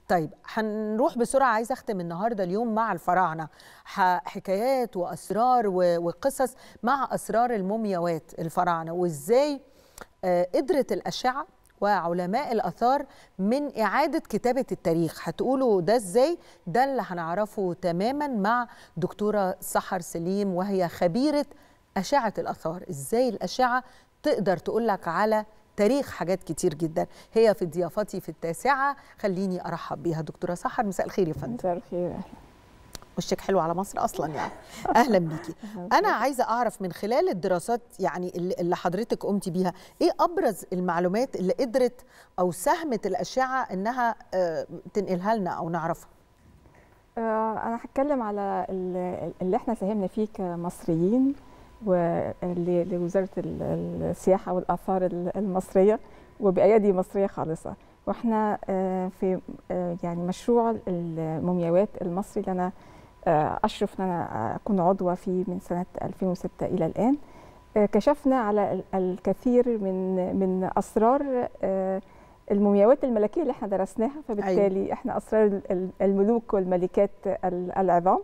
طيب هنروح بسرعه عايزه اختم النهارده اليوم مع الفراعنه حكايات واسرار وقصص مع اسرار المومياوات الفراعنه وازاي قدرت الاشعه وعلماء الاثار من اعاده كتابه التاريخ هتقولوا ده ازاي ده اللي هنعرفه تماما مع دكتوره سحر سليم وهي خبيره اشعه الاثار ازاي الاشعه تقدر تقول لك على تاريخ حاجات كتير جدا هي في ضيافتي في التاسعه خليني ارحب بيها دكتوره سحر مساء الخير يا فندم مساء الخير وشك حلو على مصر اصلا يعني اهلا بيكي انا عايزه اعرف من خلال الدراسات يعني اللي حضرتك قمتي بيها ايه ابرز المعلومات اللي قدرت او ساهمت الاشعه انها تنقلها لنا او نعرفها انا هتكلم على اللي احنا ساهمنا فيه كمصريين ولوزاره السياحه والاثار المصريه وبايادي مصريه خالصه واحنا في يعني مشروع المومياوات المصري اللي انا اشرف ان انا اكون عضوه فيه من سنه 2006 الى الان كشفنا على الكثير من من اسرار المومياوات الملكيه اللي احنا درسناها فبالتالي أيوة. احنا اسرار الملوك والملكات العظام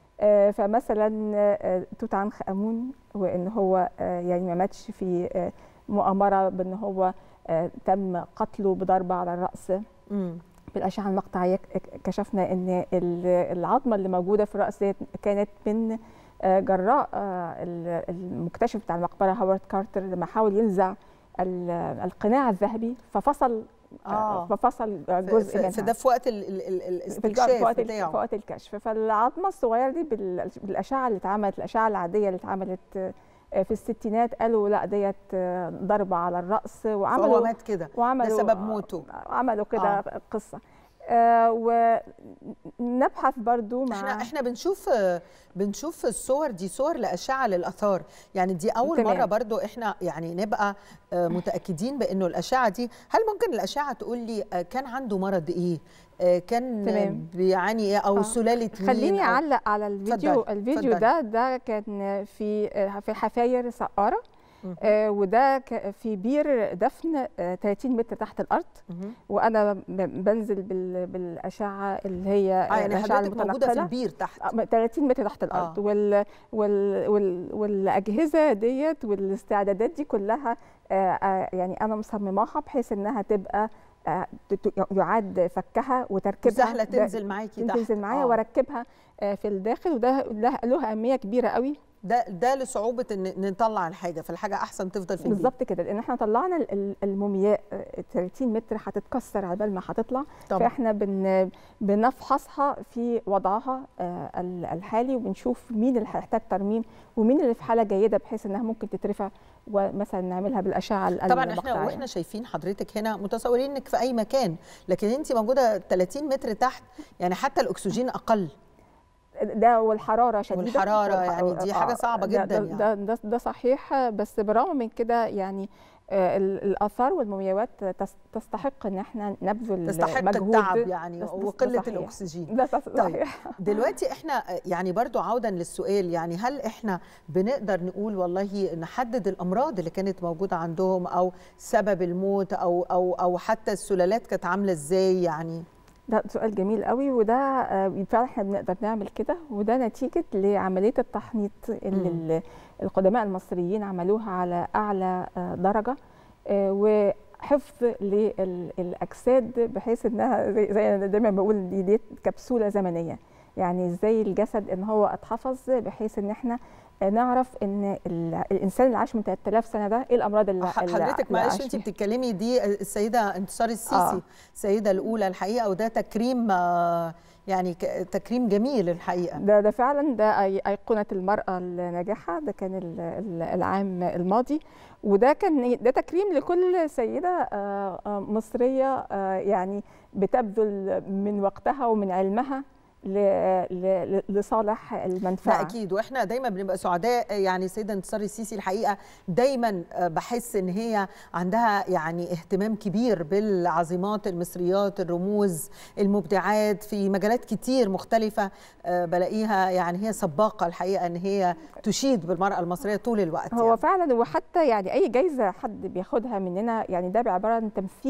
فمثلا توت عنخ امون وان هو يعني ما ماتش في مؤامره بان هو تم قتله بضربه على الراس بالاشعه المقطعيه كشفنا ان العظمه اللي موجوده في الراس ديت كانت من جراء المكتشف بتاع المقبره هوارد كارتر لما حاول ينزع القناع الذهبي ففصل آه. ففصل جزء منها فده في وقت الاستكشاف في وقت في وقت الكشف فالعظمه الصغيره دي بالاشعه اللي اتعملت الاشعه العاديه اللي اتعملت في الستينات قالوا لا ديت ضربه على الراس وعملوا هو مات كده وعملوا ده سبب موته عملوا كده آه. قصه آه ونبحث برضو مع احنا احنا بنشوف بنشوف الصور دي صور لاشعه للاثار يعني دي اول تمام. مره برضو احنا يعني نبقى متاكدين بانه الاشعه دي هل ممكن الاشعه تقول لي كان عنده مرض ايه كان تمام. بيعاني ايه او آه. سلاله مين خليني اعلق على الفيديو فضل. الفيديو فضل. ده ده كان في في حفاير سقاره آه وده في بير دفن آه 30 متر تحت الارض وانا بنزل بالاشعه اللي هي آه يعني الاشعه الموجوده في البير تحت 30 متر تحت الارض آه. وال وال وال والاجهزه ديت والاستعدادات دي كلها آه يعني انا مصمماها بحيث انها تبقى يعاد فكها وتركيبها سهله تنزل معاكي تحت تنزل معايا واركبها في الداخل وده له اهميه كبيره قوي ده ده لصعوبه ان نطلع الحاجه فالحاجه احسن تفضل في البيت بالظبط كده لان احنا طلعنا المومياء 30 متر هتتكسر على بال ما هتطلع طبعا. فاحنا بن بنفحصها في وضعها الحالي وبنشوف مين اللي هيحتاج ترميم ومين اللي في حاله جيده بحيث انها ممكن تترفع ومثلا نعملها بالاشعه طبعا احنا واحنا شايفين حضرتك هنا متصورين انك في اي مكان لكن انت موجوده 30 متر تحت يعني حتى الاكسجين اقل ده والحراره شديده والحراره يعني دي حاجه صعبه جدا ده يعني ده, ده, ده صحيح بس بالرغم من كده يعني الاثار والمومياوات تستحق ان احنا نبذل تستحق مجهود التعب يعني وقله الاكسجين ده صحيح طيب دلوقتي احنا يعني برضو عودا للسؤال يعني هل احنا بنقدر نقول والله نحدد الامراض اللي كانت موجوده عندهم او سبب الموت او او او حتى السلالات كانت عامله ازاي يعني ده سؤال جميل قوي وده فعلا احنا بنقدر نعمل كده وده نتيجه لعمليه التحنيط اللي القدماء المصريين عملوها على اعلى درجه وحفظ للاجساد بحيث انها زي, زي انا دايما بقول دي كبسوله زمنيه يعني ازاي الجسد ان هو اتحفظ بحيث ان احنا نعرف ان الانسان اللي عاش من 3000 سنه ده ايه الامراض اللي حضرتك معلش انت بتتكلمي دي السيده انتصار السيسي آه. السيده الاولى الحقيقه وده تكريم يعني تكريم جميل الحقيقه ده ده فعلا ده ايقونه المراه الناجحه ده كان العام الماضي وده كان ده تكريم لكل سيده مصريه يعني بتبذل من وقتها ومن علمها لصالح المنفعه لا اكيد واحنا دايما بنبقى سعداء يعني السيده انتصار السيسي الحقيقه دايما بحس ان هي عندها يعني اهتمام كبير بالعظيمات المصريات الرموز المبدعات في مجالات كتير مختلفه بلاقيها يعني هي سباقه الحقيقه ان هي تشيد بالمراه المصريه طول الوقت هو يعني. فعلا وحتى يعني اي جايزه حد بياخدها مننا يعني ده بعباره عن تمثيل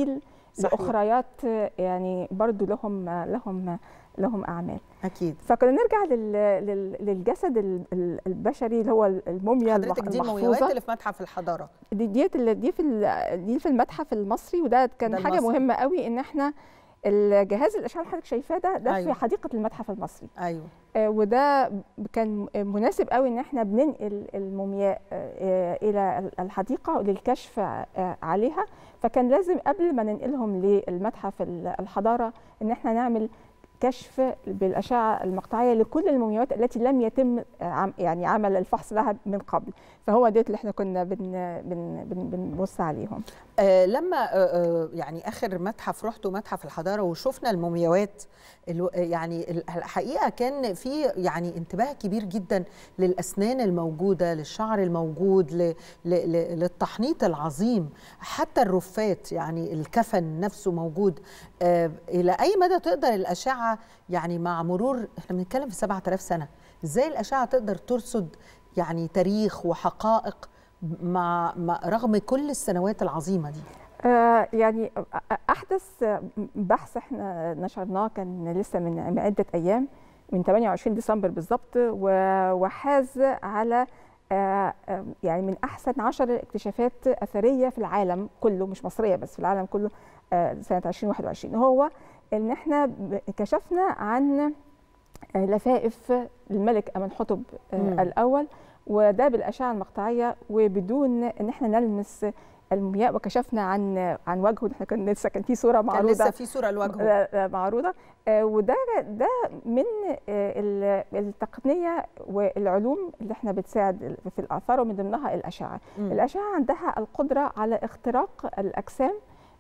صحيح. واخريات يعني برضو لهم لهم لهم اعمال اكيد فكنا نرجع لل... لل... للجسد ال- ال- البشري اللي هو الموميا حضرتك دي المومياوات المحفوظه اللي في متحف الحضاره دي ديت اللي- دي في ال- دي في المتحف المصري وده كان ده حاجه المصري. مهمه قوي ان احنا الجهاز الاشعه اللي حضرتك شايفاه ده ده أيوة. في حديقه المتحف المصري ايوه آه، وده كان مناسب قوي ان احنا بننقل المومياء آه، الى الحديقه للكشف آه، عليها فكان لازم قبل ما ننقلهم للمتحف ال- الحضاره ان احنا نعمل كشف بالاشعه المقطعيه لكل المومياوات التي لم يتم عم- يعني عمل الفحص لها من قبل فهو ديت اللي احنا كنا بن بن بن بنبص عليهم آه لما آه آه يعني اخر متحف رحته متحف الحضاره وشفنا المومياوات الو- آه، يعني ال- الحقيقه كان في يعني انتباه كبير جدا للاسنان الموجوده للشعر الموجود ل ل ل للتحنيط العظيم حتى الرفات يعني الكفن نفسه موجود آه الى اي مدى تقدر الاشعه يعني مع مرور احنا بنتكلم في 7000 سنه ازاي الاشعه تقدر ترصد يعني تاريخ وحقائق مع, مع رغم كل السنوات العظيمه دي آه، يعني احدث بحث احنا نشرناه كان لسه من من عده ايام من 28 ديسمبر بالظبط و- وحاز على آه، آه، يعني من احسن عشر اكتشافات اثريه في العالم كله مش مصريه بس في العالم كله آه، سنه 2021 هو ان احنا ب- كشفنا عن آه، لفائف الملك امنحتب آه، مم. الاول وده بالاشعه المقطعيه وبدون ان احنا نلمس المومياء وكشفنا عن عن وجهه احنا كان لسه كان في صوره كان معروضه لسه في صوره لوجهه آه، آه، معروضه آه، وده ده من آه، ال- التقنيه والعلوم اللي احنا بتساعد في الاثار ومن ضمنها الاشعه مم. الاشعه عندها القدره على اختراق الاجسام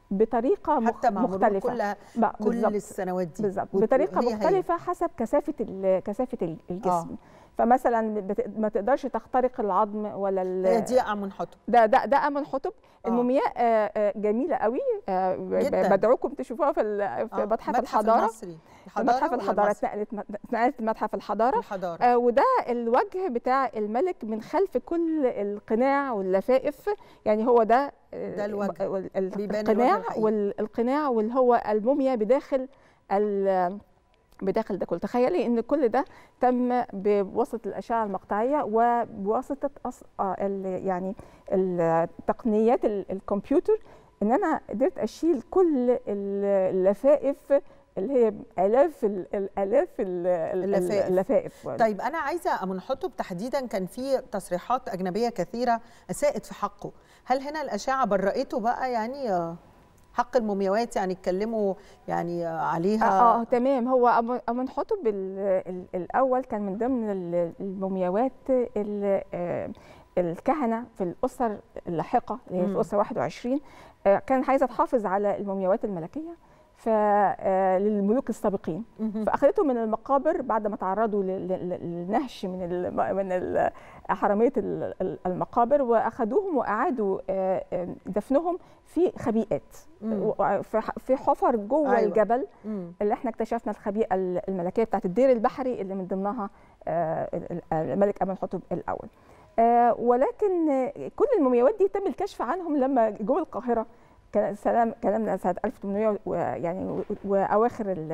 بطريقه مخ- حتى مع مرور مختلفه كل بقى كل بالظبط. السنوات دي بالظبط وت- بطريقه هي هي. مختلفه حسب كثافه ال- كثافه ال- الجسم آه. فمثلا بت- ما تقدرش تخترق العظم ولا ال- هي دي امن حطب ده ده ده امن حطب آه. المومياء آه، آه، جميله قوي آه، ب- جداً. بدعوكم تشوفوها في ال- في آه، متحف الحضاره المصري في متحف ولا الحضاره المصري؟ اتنقلت اتنقلت متحف الحضاره الحضاره آه، وده الوجه بتاع الملك من خلف كل القناع واللفائف يعني هو ده آه، ده الوجه. وال- ال- بيبان الوجه القناع الحقيقي. والقناع واللي هو الموميا بداخل ال- بداخل ده كله تخيلي ان كل ده تم بواسطه الاشعه المقطعيه وبواسطه أص... آه ال... يعني التقنيات ال- الكمبيوتر ان انا قدرت اشيل كل ال- اللفائف اللي هي الاف ال- الالاف ال- ال- اللفائف. اللفائف طيب انا عايزه امن حطب تحديدا كان في تصريحات اجنبيه كثيره اساءت في حقه هل هنا الاشعه برأته بقى يعني آه، حق المومياوات يعني اتكلموا يعني آه، عليها اه, آه تمام هو أم- امنحتب ال- ال- الاول كان من ضمن ال- المومياوات ال- آه، الكهنه في الاسر اللاحقه اللي هي في مم. الاسره 21 آه، كان عايزه تحافظ على المومياوات الملكيه ف آه، للملوك السابقين مهم. فاخذته من المقابر بعد ما تعرضوا لل- لل- للنهش من ال- من ال- حراميه ال- ال- المقابر واخذوهم واعادوا آه، آه، دفنهم في خبيئات مم. و- في ح- في حفر جوه أيوة. الجبل مم. اللي احنا اكتشفنا الخبيئه ال- الملكيه بتاعت الدير البحري اللي من ضمنها آه، ال- ال- الملك امنحتب الاول آه، ولكن آه، كل المومياوات دي تم الكشف عنهم لما جوه القاهره كان سلام كلامنا سنه 1800 و- يعني و- واواخر ال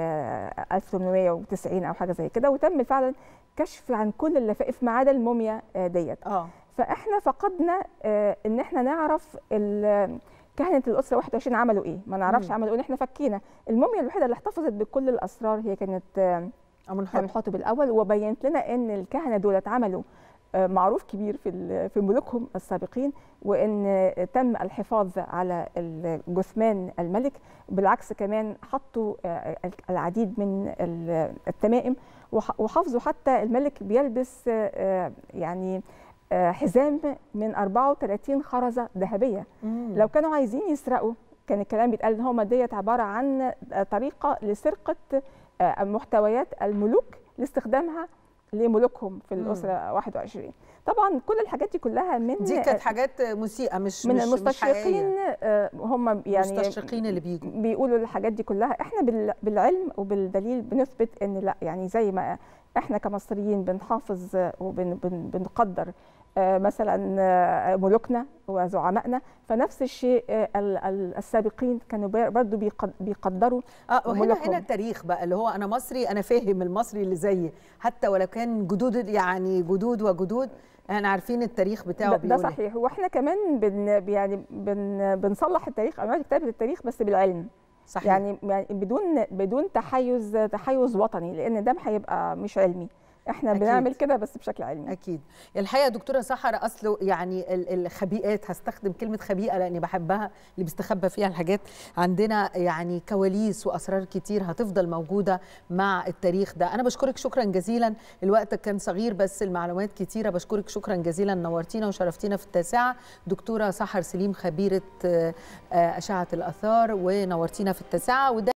1890 او حاجه زي كده وتم فعلا كشف عن كل اللفائف ما عدا الموميا آه، ديت اه فاحنا فقدنا آه، ان احنا نعرف ال- كهنه الاسره 21 عملوا ايه ما نعرفش مم. عملوا ايه احنا فكينا الموميا الوحيده اللي احتفظت بكل الاسرار هي كانت آه، امن حطب امنحتب الاول وبينت لنا ان الكهنه دول عملوا آه، معروف كبير في ال- في ملوكهم السابقين وان آه، تم الحفاظ على ال- جثمان الملك بالعكس كمان حطوا آه، العديد من ال- التمائم وح- وحافظوا حتى الملك بيلبس آه، آه، يعني آه، حزام من 34 خرزه ذهبيه مم. لو كانوا عايزين يسرقوا كان الكلام بيتقال ان هم ديت عباره عن طريقه لسرقه آه، محتويات الملوك لاستخدامها لملوكهم في مم. الاسره 21 طبعا كل الحاجات دي كلها من دي كانت حاجات مسيئه مش من مش مش المستشرقين حقيقية. آه، هم يعني المستشرقين اللي بيجوا بيقولوا الحاجات دي كلها احنا بال- بالعلم وبالدليل بنثبت ان لا يعني زي ما احنا كمصريين بنحافظ وبنقدر مثلا ملوكنا وزعمائنا فنفس الشيء السابقين كانوا برضو بيقدروا اه وهنا هنا التاريخ بقى اللي هو انا مصري انا فاهم المصري اللي زيي حتى ولو كان جدود يعني جدود وجدود احنا عارفين التاريخ بتاعه ده, ده صحيح واحنا كمان بن يعني بن بنصلح التاريخ او كتابه التاريخ بس بالعلم صحيح. يعني يعني بدون بدون تحيز تحيز وطني لان ده هيبقى مش علمي احنا أكيد. بنعمل كده بس بشكل علمي اكيد الحقيقه دكتوره سحر اصله يعني الخبيئات هستخدم كلمه خبيئه لاني بحبها اللي بيستخبى فيها الحاجات عندنا يعني كواليس واسرار كتير هتفضل موجوده مع التاريخ ده انا بشكرك شكرا جزيلا الوقت كان صغير بس المعلومات كتيره بشكرك شكرا جزيلا نورتينا وشرفتينا في التاسعه دكتوره سحر سليم خبيره اشعه الاثار ونورتينا في التاسعه وده